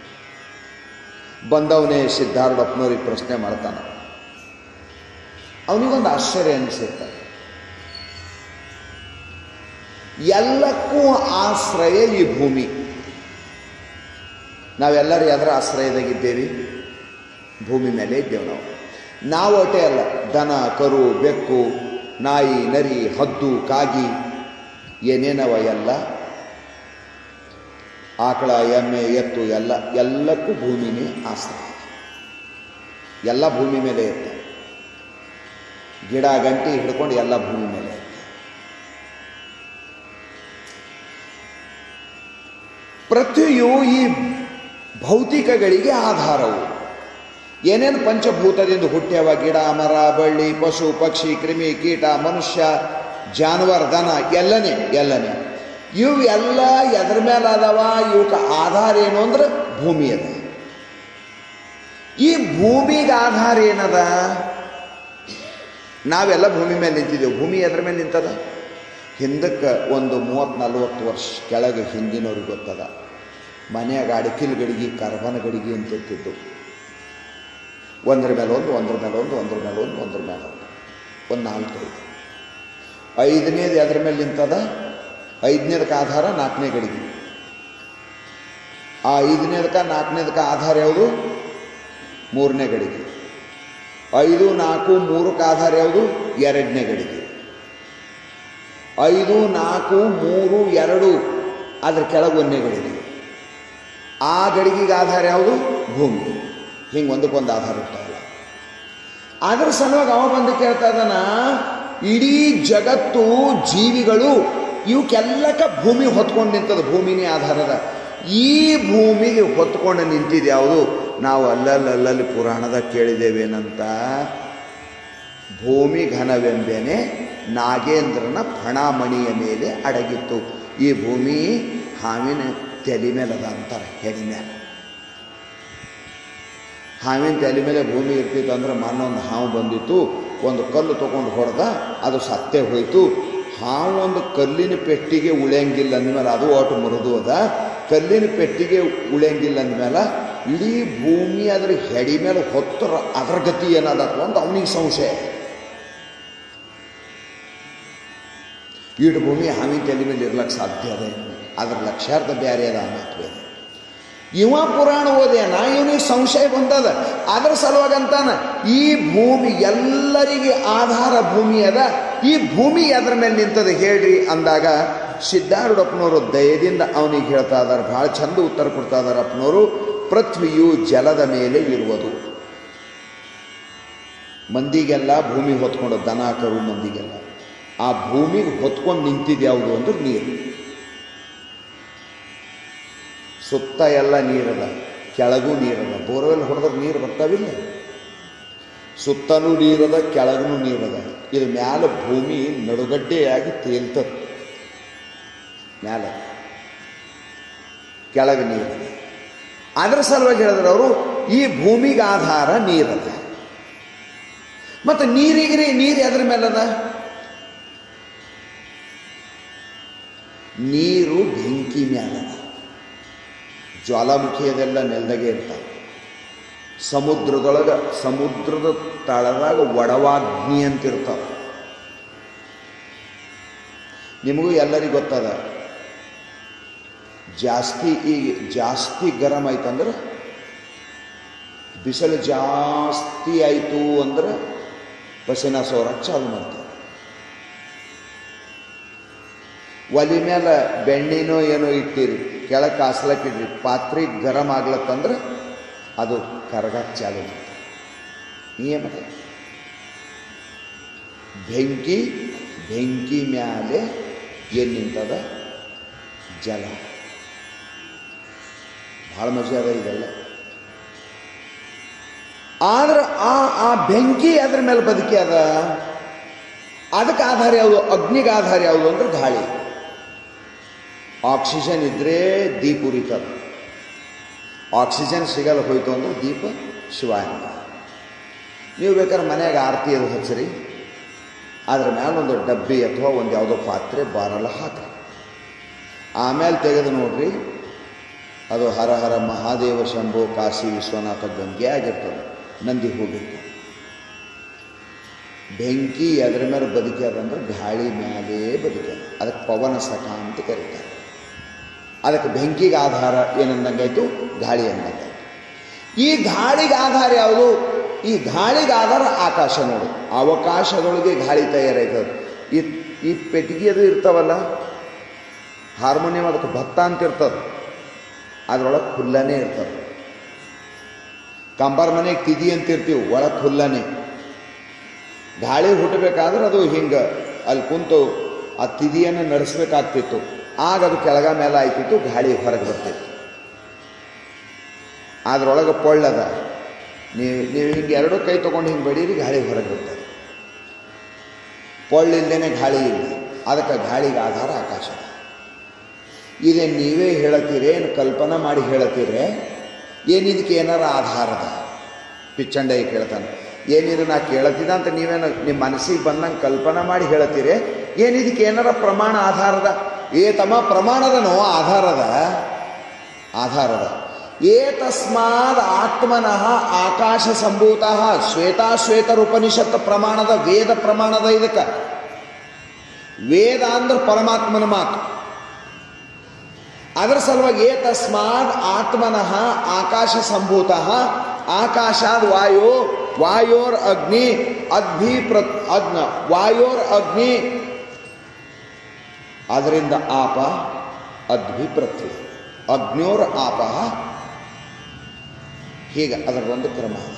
ಬಂದವನೇ ಸಿದ್ಧಾರೂಢಪ್ಪನವ್ರಿಗೆ ಪ್ರಶ್ನೆ ಮಾಡ್ತಾನೆ ಅವನಿಗೊಂದು ಆಶ್ಚರ್ಯ ಅನಿಸುತ್ತೆ ಎಲ್ಲಕ್ಕೂ ಆಶ್ರಯ ಈ ಭೂಮಿ ನಾವೆಲ್ಲರೂ ಅದರ ಆಶ್ರಯದಾಗಿದ್ದೇವೆ ಭೂಮಿ ಮೇಲೆ ಇದ್ದೇವೆ ನಾವು ನಾವು ಅಟೇ ಅಲ್ಲ ದನ ಕರು ಬೆಕ್ಕು ನಾಯಿ ನರಿ ಹದ್ದು ಕಾಗಿ ಏನೇನವ ಎಲ್ಲ ಆಕಳ ಎಮ್ಮೆ ಎತ್ತು ಎಲ್ಲ ಎಲ್ಲಕ್ಕೂ ಭೂಮಿನೇ ಆಶ್ರಯ ಎಲ್ಲ ಭೂಮಿ ಮೇಲೆ ಇರ್ತವೆ ಗಿಡ ಗಂಟಿ ಹಿಡ್ಕೊಂಡು ಎಲ್ಲ ಭೂಮಿ ಮೇಲೆ ಇರ್ತವೆ ಪ್ರತಿಯು ಈ ಭೌತಿಕಗಳಿಗೆ ಆಧಾರವು ಏನೇನು ಪಂಚಭೂತದಿಂದ ಹುಟ್ಟ್ಯವ ಗಿಡ ಮರ ಬಳ್ಳಿ ಪಶು ಪಕ್ಷಿ ಕ್ರಿಮಿ ಕೀಟ ಮನುಷ್ಯ ಜಾನುವಾರು ದನ ಎಲ್ಲನೇ ಎಲ್ಲನೇ ಇವು ಎಲ್ಲ ಎದ್ರ ಮೇಲೆ ಅದಾವ ಇವಕ್ಕೆ ಆಧಾರ ಏನು ಅಂದ್ರೆ ಭೂಮಿ ಅದ ಈ ಭೂಮಿಗೆ ಆಧಾರ ಏನದ ನಾವೆಲ್ಲ ಭೂಮಿ ಮೇಲೆ ನಿಂತಿದ್ದೇವೆ ಭೂಮಿ ಎದ್ರ ಮೇಲೆ ನಿಂತದ ಹಿಂದಕ್ಕೆ ಒಂದು ಮೂವತ್ತು ನಲ್ವತ್ತು ವರ್ಷ ಕೆಳಗೆ ಹಿಂದಿನವ್ರಿಗೆ ಗೊತ್ತದ ಮನೆಯಾಗ ಅಡಕಿಲ್ ಗಡಿಗೆ ಕರ್ಬನ ಗಡಿಗೆ ಅಂತಿರ್ತಿದ್ದು ಒಂದರ ಮೇಲೆ ಒಂದು ಒಂದರ ಮೇಲೆ ಒಂದು ಒಂದರ ಮೇಲೆ ಒಂದು ಒಂದರ ಮೇಲೆ ಒಂದು ಒಂದು ನಾಲ್ಕೈದು ಐದನೇದು ಎದ್ರ ಮೇಲೆ ನಿಂತದ ಐದನೇದಕ್ಕೆ ಆಧಾರ ನಾಲ್ಕನೇ ಗಡಿಗೆ ಆ ಐದನೇದಕ್ಕೆ ನಾಲ್ಕನೇದಕ್ಕೆ ಆಧಾರ ಯಾವುದು ಮೂರನೇ ಗಡಿಗೆ ಐದು ನಾಲ್ಕು ಮೂರಕ್ಕೆ ಆಧಾರ ಯಾವುದು ಎರಡನೇ ಗಡಿಗೆ ಐದು ನಾಲ್ಕು ಮೂರು ಎರಡು ಅದ್ರ ಕೆಳಗೆ ಒಂದನೇ ಗಡಿಗೆ ಆ ಗಡಿಗೆಗೆ ಆಧಾರ ಯಾವುದು ಭೂಮಿ ಹಿಂಗೆ ಒಂದಕ್ಕೊಂದು ಆಧಾರ ಇರ್ತಾವಲ್ಲ ಅದ್ರ ಸಲುವಾಗಿ ಅವ ಬಂದು ಕೇಳ್ತಾ ಇದ್ದಾನ ಇಡೀ ಜಗತ್ತು ಜೀವಿಗಳು ಇವಕ್ಕೆಲ್ಲಕ್ಕ ಭೂಮಿ ಹೊತ್ಕೊಂಡು ನಿಂತದ ಭೂಮಿನೇ ಆಧಾರದ ಈ ಭೂಮಿಗೆ ಹೊತ್ಕೊಂಡು ನಿಂತಿದ್ದು ಯಾವುದು ನಾವು ಅಲ್ಲಲ್ಲಲ್ಲಿ ಪುರಾಣದಾಗ ಕೇಳಿದ್ದೇವೇನಂತ ಭೂಮಿ ಘನವೆಂಬೆನೆ ನಾಗೇಂದ್ರನ ಫಣಾಮಣಿಯ ಮೇಲೆ ಅಡಗಿತ್ತು ಈ ಭೂಮಿ ಹಾವಿನ ತಲೆ ಮೇಲೆ ಅದ ಅಂತಾರೆ ಹೆಡಿ ಮೇಲೆ ಹಾವಿನ ತಲೆ ಮೇಲೆ ಭೂಮಿ ಇರ್ತಿತ್ತು ಅಂದ್ರೆ ಮಣ್ಣೊಂದು ಹಾವು ಬಂದಿತ್ತು ಒಂದು ಕಲ್ಲು ತಗೊಂಡು ಹೊಡೆದ ಅದು ಸತ್ತೇ ಹೋಯಿತು ಹಾವು ಒಂದು ಕಲ್ಲಿನ ಪೆಟ್ಟಿಗೆ ಉಳಿಯಂಗಿಲ್ಲ ಅಂದಮೇಲೆ ಅದು ಒಟ್ಟು ಮುರಿದು ಅದ ಕಲ್ಲಿನ ಪೆಟ್ಟಿಗೆ ಉಳಿಯಂಗಿಲ್ಲ ಅಂದಮೇಲೆ ಇಡೀ ಭೂಮಿ ಅದ್ರ ಹೆಡಿ ಮೇಲೆ ಹೊತ್ತರ ಅದರ ಗತಿ ಏನಾದತ್ತು ಅಂತ ಅವನಿಗೆ ಸಂಶಯ ಈಡು ಭೂಮಿ ಹಾವಿನ ತಲೆ ಮೇಲೆ ಇರ್ಲಕ್ಕೆ ಸಾಧ್ಯ ಅದ ಅದ್ರ ಲಕ್ಷ್ಯಾರ್ಥ ಬೇರೆ ಅದ ಅನ್ನತ್ವೇನೆ ಇವ ಪುರಾಣ ಓದೇನ ಇವನಿಗೆ ಸಂಶಯ ಬಂದದ ಅದ್ರ ಸಲುವಾಗಂತಾನ ಈ ಭೂಮಿ ಎಲ್ಲರಿಗೆ ಆಧಾರ ಭೂಮಿ ಅದ ಈ ಭೂಮಿ ಎದ್ರ ಮೇಲೆ ನಿಂತದ ಹೇಳ್ರಿ ಅಂದಾಗ ಸಿದ್ಧಾರೂಢಪ್ಪನವರು ದಯದಿಂದ ಅವನಿಗೆ ಹೇಳ್ತಾ ಇದಾರೆ ಭಾಳ ಚಂದ ಉತ್ತರ ಕೊಡ್ತಾ ಇದಾರೆ ಅಪ್ಪನವರು ಪೃಥ್ವಿಯು ಜಲದ ಮೇಲೆ ಇರುವುದು ಮಂದಿಗೆಲ್ಲ ಭೂಮಿ ಹೊತ್ಕೊಂಡು ದನ ಕರು ಮಂದಿಗೆಲ್ಲ ಆ ಭೂಮಿಗೆ ಹೊತ್ಕೊಂಡು ನಿಂತಿದ್ದು ಯಾವುದು ಅಂದ್ರೆ ನೀರು ಸುತ್ತ ಎಲ್ಲ ನೀರದ ಕೆಳಗೂ ನೀರದ ಬೋರ್ವೆಲ್ ಹೊಡೆದ್ರೆ ನೀರು ಬರ್ತಾವಿಲ್ಲ ಸುತ್ತನೂ ನೀರದ ಕೆಳಗೂ ನೀರದ ಇದು ಮ್ಯಾಲ ಭೂಮಿ ನಡುಗಡ್ಡೆಯಾಗಿ ತೇಲ್ತದ ಮ್ಯಾಲ ಕೆಳಗೆ ನೀರದ ಅದರ ಸಲುವಾಗಿ ಹೇಳಿದ್ರೆ ಅವರು ಈ ಭೂಮಿಗೆ ಆಧಾರ ನೀರದ ಮತ್ತು ನೀರಿಗೆ ನೀರು ಎದ್ರ ಮೇಲದ ನೀರು ಬೆಂಕಿ ಮ್ಯಾಲದ ಜ್ವಾಲಾಮುಖಿಯದೆಲ್ಲ ನೆಲದಾಗೆ ಇರ್ತಾವೆ ಸಮುದ್ರದೊಳಗೆ ಸಮುದ್ರದ ತಳದಾಗ ಒಡವಾಗ್ನಿ ಅಂತ ಇರ್ತಾವೆ ನಿಮಗೂ ಎಲ್ಲರಿಗೂ ಗೊತ್ತದ ಜಾಸ್ತಿ ಈಗ ಜಾಸ್ತಿ ಗರಂ ಆಯ್ತಂದ್ರೆ ಬಿಸಿಲು ಜಾಸ್ತಿ ಆಯಿತು ಅಂದ್ರೆ ಪಸಿನ ಸೋರಕ್ಕೆ ಚಾಲು ಮಾಡ್ತಾರೆ ಒಲಿ ಮೇಲೆ ಬೆಣ್ಣಿನೋ ಏನೋ ಇಟ್ಟಿರಿ ಕೆಳಗೆ ಕಾಸ್ಲಕ್ಕಿಡ್ರಿ ಪಾತ್ರೆ ಗರಂ ಆಗ್ಲತ್ತಂದ್ರೆ ಅದು ಕರಗಕ್ಕೆ ಚಾಲು ಮಾಡ್ತಾರೆ ನಿಯಮ ಬೆಂಕಿ ಬೆಂಕಿ ಮ್ಯಾಲೆ ಏನು ನಿಂತದ ಜಲ ಭಾಳ ಮಜಾ ಅದ ಇದೆಲ್ಲ ಆದ್ರೆ ಆ ಆ ಬೆಂಕಿ ಅದ್ರ ಮೇಲೆ ಬದುಕಿ ಅದ ಅದಕ್ಕೆ ಆಧಾರ ಯಾವುದು ಅಗ್ನಿಗೆ ಆಧಾರ ಯಾವುದು ಅಂದ್ರೆ ಗಾಳಿ ಆಕ್ಸಿಜನ್ ಇದ್ದರೆ ದೀಪ ಉರಿತದ ಆಕ್ಸಿಜನ್ ಸಿಗಲ್ಲ ಹೋಯ್ತು ಅಂದ್ರೆ ದೀಪ ಶಿವಾಯನ ನೀವು ಬೇಕಾದ್ರೆ ಮನೆಯಾಗ ಆರತಿ ಅದು ಹಚ್ಚಿರಿ ಅದ್ರ ಮೇಲೆ ಒಂದು ಡಬ್ಬಿ ಅಥವಾ ಒಂದು ಯಾವುದೋ ಪಾತ್ರೆ ಬಾರಲ್ಲ ಹಾಕ್ರಿ ಆಮೇಲೆ ತೆಗೆದು ನೋಡ್ರಿ ಅದು ಹರ ಹರ ಮಹಾದೇವ ಶಂಭು ಕಾಶಿ ವಿಶ್ವನಾಥ ಗಂಗೆ ಆಗಿರ್ತದೆ ನಂದಿ ಹೋಗಿತ್ತು ಬೆಂಕಿ ಅದರ ಮೇಲೆ ಬದುಕ್ಯಾದಂದ್ರೆ ಗಾಳಿ ಮ್ಯಾಲೇ ಬದುಕ್ಯಾದ ಅದಕ್ಕೆ ಪವನ ಸಖ ಅಂತ ಕರೀತಾರೆ ಅದಕ್ಕೆ ಬೆಂಕಿಗೆ ಆಧಾರ ಏನಂದಂಗಾಯ್ತು ಗಾಳಿ ಅಂದಂಗಾಯ್ತು ಈ ಗಾಳಿಗೆ ಆಧಾರ ಯಾವುದು ಈ ಗಾಳಿಗೆ ಆಧಾರ ಆಕಾಶ ನೋಡು ಅವಕಾಶದೊಳಗೆ ಗಾಳಿ ತಯಾರಾಯ್ತದೆ ಈ ಈ ಪೆಟ್ಟಿಗೆ ಅದು ಇರ್ತಾವಲ್ಲ ಹಾರ್ಮೋನಿಯಂ ಅದಕ್ಕೆ ಭತ್ತ ಅಂತ ಇರ್ತದೆ ಅದ್ರೊಳಗೆ ಖುಲ್ಲನೇ ಇರ್ತದೆ ಕಂಬಾರ ಮನೆಗೆ ತಿದಿ ಅಂತ ಇರ್ತೀವಿ ಒಳಗೆ ಖುಲ್ಲನೇ ಗಾಳಿ ಹುಟ್ಟಬೇಕಾದ್ರೆ ಅದು ಹಿಂಗೆ ಅಲ್ಲಿ ಕುಂತು ಆ ತಿದಿಯನ್ನು ನಡೆಸ್ಬೇಕಾಗ್ತಿತ್ತು ಆಗ ಅದು ಕೆಳಗ ಮೇಲೆ ಆಯ್ತಿತ್ತು ಗಾಳಿ ಹೊರಗೆ ಬರ್ತಿತ್ತು ಅದ್ರೊಳಗೆ ಪೊಳ್ಳದ ನೀವು ನೀವು ಹಿಂಗೆ ಎರಡೂ ಕೈ ತೊಗೊಂಡು ಹಿಂಗೆ ಬಡೀರಿ ಗಾಳಿ ಹೊರಗೆ ಬರ್ತದೆ ಪೊಳ್ಳಿಲ್ದೇನೆ ಗಾಳಿ ಇಲ್ಲ ಅದಕ್ಕೆ ಗಾಳಿಗೆ ಆಧಾರ ಆಕಾಶ ಇದೇ ನೀವೇ ಹೇಳತ್ತೀರಿ ಏನು ಕಲ್ಪನಾ ಮಾಡಿ ಹೇಳತ್ತೀರಿ ಏನು ಇದಕ್ಕೆ ಏನಾರ ಆಧಾರದ ಪಿಚ್ಚಂಡೈ ಕೇಳ್ತಾನೆ ಏನಿದು ನಾ ಕೇಳತ್ತಿದ ಅಂತ ನೀವೇನು ನಿಮ್ಮ ಮನಸ್ಸಿಗೆ ಬಂದಂಗೆ ಕಲ್ಪನಾ ಮಾಡಿ ಹೇಳತ್ತೀರಿ ಏನು ಇದಕ್ಕೆ ಏನಾರ ಪ್ರಮಾಣ ಆಧಾರದ ಏ ತಮ್ಮ ಪ್ರಮಾಣದನೋ ಆಧಾರದ ಆಧಾರದ ಏತಸ್ಮಾದ್ ಆತ್ಮನಃ ಆಕಾಶ ಸಂಭೂತ ಶ್ವೇತಾಶ್ವೇತರ ಉಪನಿಷತ್ ಪ್ರಮಾಣದ ವೇದ ಪ್ರಮಾಣದ ಇದಕ್ಕೆ ವೇದ ಅಂದ್ರೆ ಪರಮಾತ್ಮನ ಮಾತು ಅದರ ಸಲುವಾಗಿ ಏತಸ್ಮಾದ್ ಆತ್ಮನಃ ಆಕಾಶ ಸಂಭೂತ ಆಕಾಶಾದ್ ವಾಯು ವಾಯೋರ್ ಅಗ್ನಿ ಅಗ್ನಿ ಪ್ರ ಅಗ್ನ ವಾಯೋರ್ ಅಗ್ನಿ ಅದರಿಂದ ಆಪ ಅದ್ಭಿ ಪೃಥ್ವಿ ಅಗ್ನ್ಯೋರ್ ಆಪ ಹೀಗೆ ಅದರ ಒಂದು ಕ್ರಮ ಇದೆ.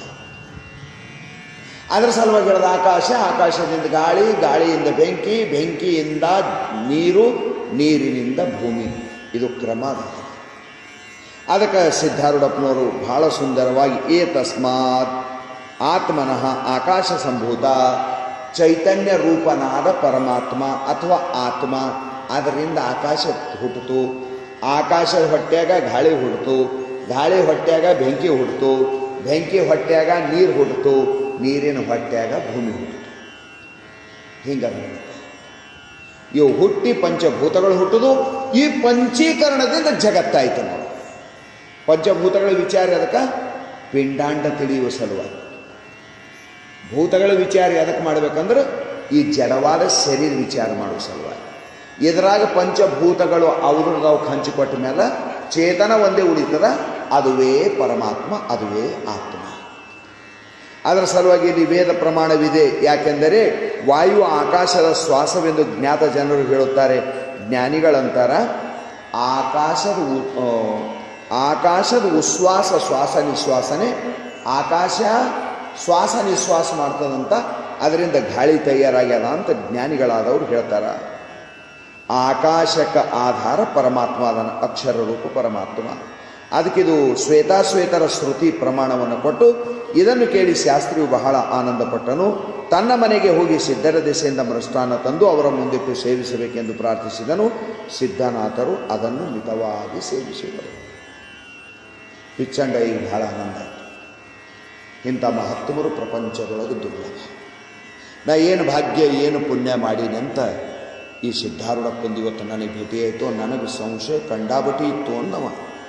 ಅದರ ಸಲುವಾಗಿ ಹೇಳೋದು ಆಕಾಶ ಆಕಾಶದಿಂದ ಗಾಳಿ ಗಾಳಿಯಿಂದ ಬೆಂಕಿ ಬೆಂಕಿಯಿಂದ ನೀರು ನೀರಿನಿಂದ ಭೂಮಿ ಇದು ಕ್ರಮ ಅದ ಅದಕ್ಕೆ ಸಿದ್ಧಾರೂಢಪ್ಪನವರು ಬಹಳ ಸುಂದರವಾಗಿ ಏ ತಸ್ಮಾತ್ ಆತ್ಮನಃ ಆಕಾಶ ಸಂಭೂತ ಚೈತನ್ಯ ರೂಪನಾದ ಪರಮಾತ್ಮ ಅಥವಾ ಆತ್ಮ ಅದರಿಂದ ಆಕಾಶ ಹುಟ್ಟಿತು ಆಕಾಶದ ಹೊಟ್ಯಾಗ ಗಾಳಿ ಹುಟ್ಟಿತು ಗಾಳಿ ಹೊಟ್ಯಾಗ ಬೆಂಕಿ ಹುಟ್ಟಿತು ಬೆಂಕಿ ಹೊಟ್ಯಾಗ ನೀರು ಹುಟ್ಟಿತು ನೀರಿನ ಹೊಟ್ಯಾಗ ಭೂಮಿ ಹುಟ್ಟಿತು ಹಿಂಗ ಇವು ಹುಟ್ಟಿ ಪಂಚಭೂತಗಳು ಹುಟ್ಟುದು ಈ ಪಂಚೀಕರಣದಿಂದ ಜಗತ್ತಾಯ್ತು ನಾವು ಪಂಚಭೂತಗಳ ವಿಚಾರ ಅದಕ್ಕೆ ಪಿಂಡಾಂಡ ತಿಳಿಯುವ ಸಲುವಾಗಿ ಭೂತಗಳ ವಿಚಾರ ಅದಕ್ಕೆ ಮಾಡ್ಬೇಕಂದ್ರೆ ಈ ಜಡವಾದ ಶರೀರ ವಿಚಾರ ಮಾಡುವ ಸಲುವಾಗಿ ಇದರಾಗ ಪಂಚಭೂತಗಳು ಅವ್ರದ್ದು ನಾವು ಹಂಚಿಕೊಟ್ಟ ಮೇಲೆ ಚೇತನ ಒಂದೇ ಉಳಿತದ ಅದುವೇ ಪರಮಾತ್ಮ ಅದುವೇ ಆತ್ಮ ಅದರ ಸಲುವಾಗಿ ಇಲ್ಲಿ ವೇದ ಪ್ರಮಾಣವಿದೆ ಯಾಕೆಂದರೆ ವಾಯು ಆಕಾಶದ ಶ್ವಾಸವೆಂದು ಜ್ಞಾತ ಜನರು ಹೇಳುತ್ತಾರೆ ಜ್ಞಾನಿಗಳಂತಾರ ಆಕಾಶದ ಉ- ಆ, ಆಕಾಶದ ಉಶ್ವಾಸ ಶ್ವಾಸ ನಿಶ್ವಾಸನೆ ಆಕಾಶ ಶ್ವಾಸ ನಿಶ್ವಾಸ ಮಾಡ್ತದಂತ ಅದರಿಂದ ಗಾಳಿ ತಯಾರಾಗ್ಯದ ಅಂತ ಜ್ಞಾನಿಗಳಾದವರು ಹೇಳ್ತಾರ ಆಕಾಶಕ ಆಧಾರ ಪರಮಾತ್ಮ ಅದನ ಅಕ್ಷರ ರೂಪ ಪರಮಾತ್ಮ ಅದಕ್ಕಿದು ಶ್ವೇತಾಶ್ವೇತರ ಶ್ರುತಿ ಪ್ರಮಾಣವನ್ನು ಕೊಟ್ಟು ಇದನ್ನು ಕೇಳಿ ಶಾಸ್ತ್ರಿಯು ಬಹಳ ಆನಂದಪಟ್ಟನು ತನ್ನ ಮನೆಗೆ ಹೋಗಿ ಸಿದ್ಧರ ದೆಸೆಯಿಂದ ಮೃಷ್ಟಾನ್ನ ತಂದು ಅವರ ಮುಂದಿಟ್ಟು ಸೇವಿಸಬೇಕೆಂದು ಪ್ರಾರ್ಥಿಸಿದನು ಸಿದ್ಧನಾಥರು ಅದನ್ನು ಮಿತವಾಗಿ ಸೇವಿಸಿದರು ಪಿಚ್ಚಂಡ ಈಗ ಬಹಳ ಆನಂದ ಆಯಿತು ಇಂಥ ಮಹತ್ವರು ಪ್ರಪಂಚದೊಳಗೆ ದುರ್ಲಭ ನಾ ಏನು ಭಾಗ್ಯ ಏನು ಪುಣ್ಯ ಮಾಡೀನಿ ಅಂತ ಈ ಸಿದ್ಧಾರೂಢಪ್ಪಂದು ಇವತ್ತು ನನಗೆ ಭೇಟಿ ಆಯಿತು ನನಗೆ ಸಂಶಯ ಕಂಡಾಬಟಿ ಇತ್ತು ಅನ್ನವ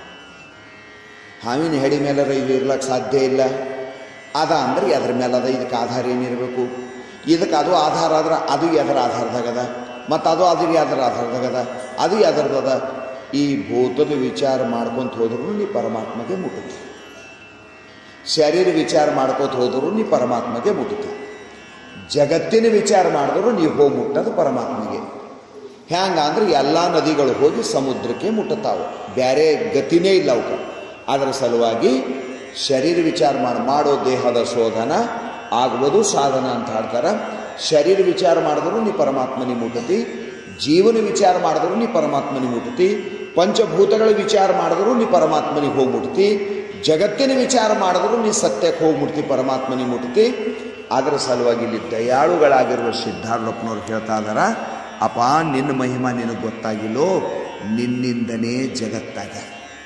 ಹಾವಿನ ಹೆಡಿ ಮೇಲರ ಇದು ಇರ್ಲಕ್ಕೆ ಸಾಧ್ಯ ಇಲ್ಲ ಅದ ಅಂದ್ರೆ ಅದ್ರ ಮೇಲೆ ಅದ ಇದಕ್ಕೆ ಆಧಾರ ಏನಿರಬೇಕು ಇದಕ್ಕೆ ಅದು ಆಧಾರ ಆದ್ರೆ ಅದು ಎದರ ಆಧಾರದಾಗದ ಮತ್ತು ಅದು ಅದ್ರ ಯಾವ್ದರ ಆಧಾರದಾಗದ ಅದು ಯಾವ್ದರದ ಈ ಭೂತದ ವಿಚಾರ ಮಾಡ್ಕೊಂತ ಹೋದ್ರು ನೀ ಪರಮಾತ್ಮಗೆ ಮುಟ್ಟುತ್ತೆ ಶರೀರ ವಿಚಾರ ಮಾಡ್ಕೋತ ಹೋದ್ರು ನೀ ಪರಮಾತ್ಮಗೆ ಮುಟ್ಟುತ್ತೆ ಜಗತ್ತಿನ ವಿಚಾರ ಮಾಡಿದ್ರು ನೀವು ಹೋಗಿ ಮುಟ್ಟದು ಪರಮಾತ್ಮಗೆ ಹ್ಯಾಂಗ ಅಂದ್ರೆ ಎಲ್ಲ ನದಿಗಳು ಹೋಗಿ ಸಮುದ್ರಕ್ಕೆ ಮುಟ್ಟುತ್ತಾವೆ ಬೇರೆ ಗತಿನೇ ಇಲ್ಲ ಅವಕ್ಕೆ ಅದರ ಸಲುವಾಗಿ ಶರೀರ ವಿಚಾರ ಮಾಡಿ ಮಾಡೋ ದೇಹದ ಶೋಧನ ಆಗುವುದು ಸಾಧನ ಅಂತ ಹೇಳ್ತಾರೆ ಶರೀರ ವಿಚಾರ ಮಾಡಿದ್ರು ನೀ ಪರಮಾತ್ಮನಿ ಮುಟ್ಟತಿ ಜೀವನ ವಿಚಾರ ಮಾಡಿದ್ರು ನೀ ಪರಮಾತ್ಮನಿ ಮುಟ್ಟತಿ ಪಂಚಭೂತಗಳ ವಿಚಾರ ಮಾಡಿದ್ರು ನೀ ಪರಮಾತ್ಮನಿಗೆ ಹೋಗಿ ಮುಟ್ತಿ ಜಗತ್ತಿನ ವಿಚಾರ ಮಾಡಿದ್ರು ನೀ ಸತ್ಯಕ್ಕೆ ಹೋಗಿ ಮುಟ್ತಿ ಪರಮಾತ್ಮನಿಗೆ ಮುಟ್ತಿ ಅದರ ಸಲುವಾಗಿ ಇಲ್ಲಿ ದಯಾಳುಗಳಾಗಿರುವ ಸಿದ್ಧಾರ್ಥಪ್ಪನವ್ರು ಹೇಳ್ತಾ ಇದಾರ ಅಪ್ಪ ನಿನ್ನ ಮಹಿಮಾ ನಿನಗೆ ಗೊತ್ತಾಗಿಲ್ಲೋ ನಿನ್ನಿಂದನೇ ಜಗತ್ತಾಗ್ಯ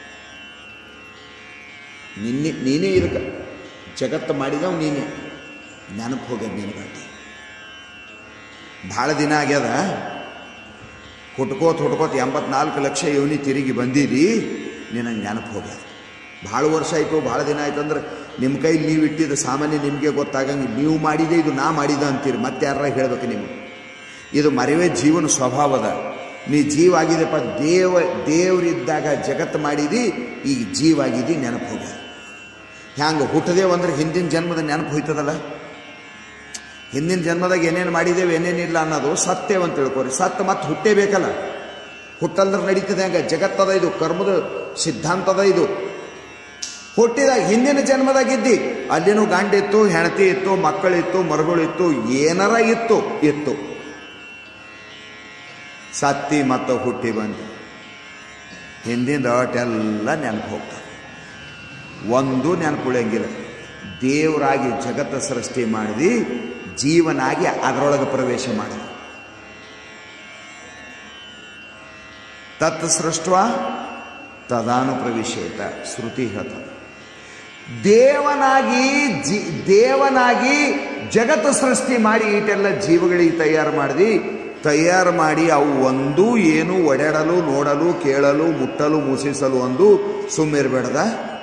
ನಿನ್ನೆ ನೀನೇ ಇದಕ್ಕೆ ಜಗತ್ತು ಮಾಡಿದವು ನೀನೇ ನೆನಪು ಹೋಗ್ಯದ ನಿನಗಂತೆ ಭಾಳ ದಿನ ಆಗ್ಯದ ಹುಟ್ಕೋತ ಹುಟ್ಕೋತ ಎಂಬತ್ನಾಲ್ಕು ಲಕ್ಷ ಯೋನಿ ತಿರುಗಿ ಬಂದಿರಿ ನಿನಗೆ ನೆನಪು ಹೋಗ್ಯದ ಭಾಳ ವರ್ಷ ಆಯಿತು ಭಾಳ ದಿನ ಆಯ್ತು ಅಂದ್ರೆ ನಿಮ್ಮ ಕೈಲಿ ನೀವು ಇಟ್ಟಿದ್ದು ಸಾಮಾನ್ಯ ನಿಮಗೆ ಗೊತ್ತಾಗಂಗೆ ನೀವು ಮಾಡಿದೆ ಇದು ನಾ ಮಾಡಿದ ಅಂತೀರಿ ಮತ್ತೆ ಯಾರ ಹೇಳ್ಬೇಕು ನಿಮಗೆ ಇದು ಮರೆವೇ ಜೀವನ ಸ್ವಭಾವದ ನೀ ಜೀವ ಆಗಿದೆಪ್ಪ ದೇವ ದೇವರಿದ್ದಾಗ ಜಗತ್ತು ಮಾಡಿದಿ ಈಗ ಜೀವ ಆಗಿದ್ದಿ ನೆನಪು ಹೋಗ್ಯದ ಹ್ಯಾಂಗ ಹುಟ್ಟದೇವು ಅಂದ್ರೆ ಹಿಂದಿನ ಜನ್ಮದ ನೆನಪು ಹೋಯ್ತದಲ್ಲ ಹಿಂದಿನ ಜನ್ಮದಾಗ ಏನೇನು ಮಾಡಿದ್ದೇವೆ ಏನೇನಿಲ್ಲ ಅನ್ನೋದು ಸತ್ಯವಂತ ತಿಳ್ಕೊರಿ ಸತ್ಯ ಮತ್ತೆ ಹುಟ್ಟೇಬೇಕಲ್ಲ ಹುಟ್ಟಲ್ದ್ರೆ ನಡೀತದೆ ಹಂಗ ಜಗತ್ತದ ಇದು ಕರ್ಮದ ಸಿದ್ಧಾಂತದ ಇದು ಹುಟ್ಟಿದಾಗ ಹಿಂದಿನ ಜನ್ಮದಾಗಿದ್ದಿ ಅಲ್ಲಿನೂ ಗಂಡ ಇತ್ತು ಹೆಂಡತಿ ಇತ್ತು ಮಕ್ಕಳಿತ್ತು ಮರುಗಳಿತ್ತು ಏನಾರ ಇತ್ತು ಇತ್ತು ಸತ್ತಿ ಮತ್ತು ಹುಟ್ಟಿ ಬಂದು ಹಿಂದಿನ ಅಟೆಲ್ಲ ನೆನಪು ಹೋಗ್ತದೆ ಒಂದು ನೆನಪುಳಿಯಂಗಿಲ್ಲ ದೇವರಾಗಿ ಜಗತ್ತ ಸೃಷ್ಟಿ ಮಾಡಿದಿ ಜೀವನಾಗಿ ಅದರೊಳಗೆ ಪ್ರವೇಶ ಮಾಡಿದ ತತ್ ಸೃಷ್ಟ ತದಾನು ಪ್ರವೇಶೇತ ಶ್ರುತಿ ಹೇಳ್ತದೆ ದೇವನಾಗಿ ಜಿ ದೇವನಾಗಿ ಜಗತ್ತು ಸೃಷ್ಟಿ ಮಾಡಿ ಈಟೆಲ್ಲ ಜೀವಗಳಿಗೆ ತಯಾರು ಮಾಡಿದಿ ತಯಾರು ಮಾಡಿ ಅವು ಒಂದು ಏನು ಒಡೆಡಲು ನೋಡಲು ಕೇಳಲು ಮುಟ್ಟಲು ಮುಸಿಸಲು ಒಂದು ಸುಮ್ಮಿರ್ಬೇಡ್ದ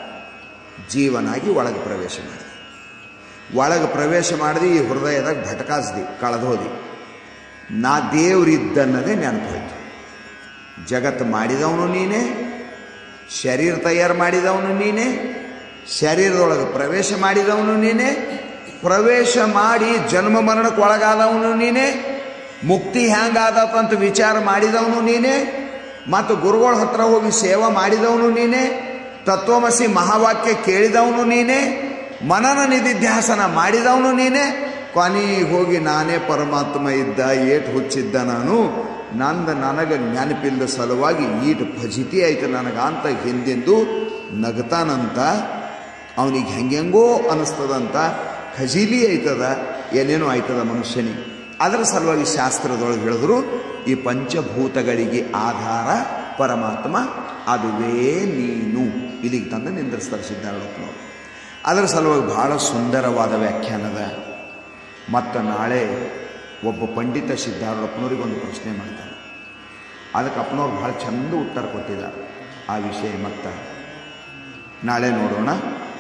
ಜೀವನಾಗಿ ಒಳಗೆ ಪ್ರವೇಶ ಮಾಡಿದೆ ಒಳಗೆ ಪ್ರವೇಶ ಮಾಡಿದೆ ಈ ಹೃದಯದಾಗ ಭಟಕಾಸ್ದಿ ಕಳೆದೋದಿ ನಾ ದೇವರಿದ್ದನ್ನದೇ ನೆನಪು ಹೋಯ್ತು ಜಗತ್ತು ಮಾಡಿದವನು ನೀನೇ ಶರೀರ ತಯಾರು ಮಾಡಿದವನು ನೀನೇ ಶರೀರದೊಳಗೆ ಪ್ರವೇಶ ಮಾಡಿದವನು ನೀನೇ ಪ್ರವೇಶ ಮಾಡಿ ಜನ್ಮ ಮರಣಕ್ಕೆ ಒಳಗಾದವನು ನೀನೇ ಮುಕ್ತಿ ಹ್ಯಾಂಗಾದತ್ತಂತ ವಿಚಾರ ಮಾಡಿದವನು ನೀನೇ ಮತ್ತು ಗುರುಗಳ ಹತ್ರ ಹೋಗಿ ಸೇವೆ ಮಾಡಿದವನು ನೀನೇ ತತ್ವಮಸಿ ಮಹಾವಾಕ್ಯ ಕೇಳಿದವನು ನೀನೇ ಮನನ ನಿಧಿಧ್ಯಾಸನ ಮಾಡಿದವನು ನೀನೇ ಕೊನೆಗೆ ಹೋಗಿ ನಾನೇ ಪರಮಾತ್ಮ ಇದ್ದ ಏಟು ಹುಚ್ಚಿದ್ದ ನಾನು ನಂದ ನನಗೆ ನೆನಪಿಲ್ಲದ ಸಲುವಾಗಿ ಈಟು ಫಜಿತಿ ಆಯ್ತು ನನಗ ಅಂತ ಹಿಂದಿಂದು ನಗತಾನಂತ ಅವನಿಗೆ ಹೆಂಗೆಂಗೋ ಅನಿಸ್ತದಂತ ಖಜೀಲಿ ಆಯ್ತದ ಏನೇನೋ ಆಯ್ತದ ಮನುಷ್ಯನಿಗೆ ಅದರ ಸಲುವಾಗಿ ಶಾಸ್ತ್ರದೊಳಗೆ ಹೇಳಿದ್ರು ಈ ಪಂಚಭೂತಗಳಿಗೆ ಆಧಾರ ಪರಮಾತ್ಮ ಅದುವೇ ನೀನು ಇಲ್ಲಿಗೆ ತಂದು ನಿಂದ್ರಿಸ್ತಾರೆ ಸಿದ್ಧಾರೂಢಪ್ಪನವರು ಅದರ ಸಲುವಾಗಿ ಬಹಳ ಸುಂದರವಾದ ವ್ಯಾಖ್ಯಾನದ ಮತ್ತು ನಾಳೆ ಒಬ್ಬ ಪಂಡಿತ ಸಿದ್ಧಾರೂಢಪ್ಪನವ್ರಿಗೆ ಒಂದು ಪ್ರಶ್ನೆ ಮಾಡ್ತಾರೆ ಅದಕ್ಕೆ ಅಪ್ಪನವ್ರು ಭಾಳ ಚಂದ ಉತ್ತರ ಕೊಟ್ಟಿದ್ದಾರೆ ಆ ವಿಷಯ ಮತ್ತು ನಾಳೆ ನೋಡೋಣ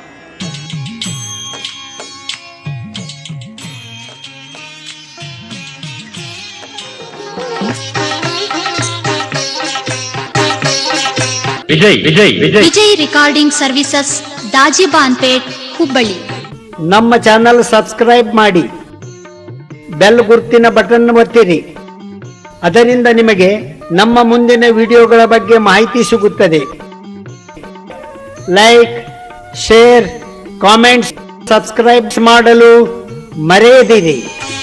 ವಿಜಯ್ ವಿಜಯ್ ವಿಜಯ್ ವಿಜಯ್ ರಿಕಾರ್ಡಿಂಗ್ ಸರ್ವಿಸಸ್ ದಾಜಿಬಾನ್ಪೇಟ್ ಹುಬ್ಬಳ್ಳಿ ನಮ್ಮ ಚಾನಲ್ ಸಬ್ಸ್ಕ್ರೈಬ್ ಮಾಡಿ ಬೆಲ್ ಗುರುತಿನ ಬಟನ್ ಒತ್ತಿರಿ ಅದರಿಂದ ನಿಮಗೆ ನಮ್ಮ ಮುಂದಿನ ವಿಡಿಯೋಗಳ ಬಗ್ಗೆ ಮಾಹಿತಿ ಸಿಗುತ್ತದೆ ಲೈಕ್ ಶೇರ್ ಕಾಮೆಂಟ್ಸ್ ಸಬ್ಸ್ಕ್ರೈಬ್ ಮಾಡಲು ಮರೆಯದಿರಿ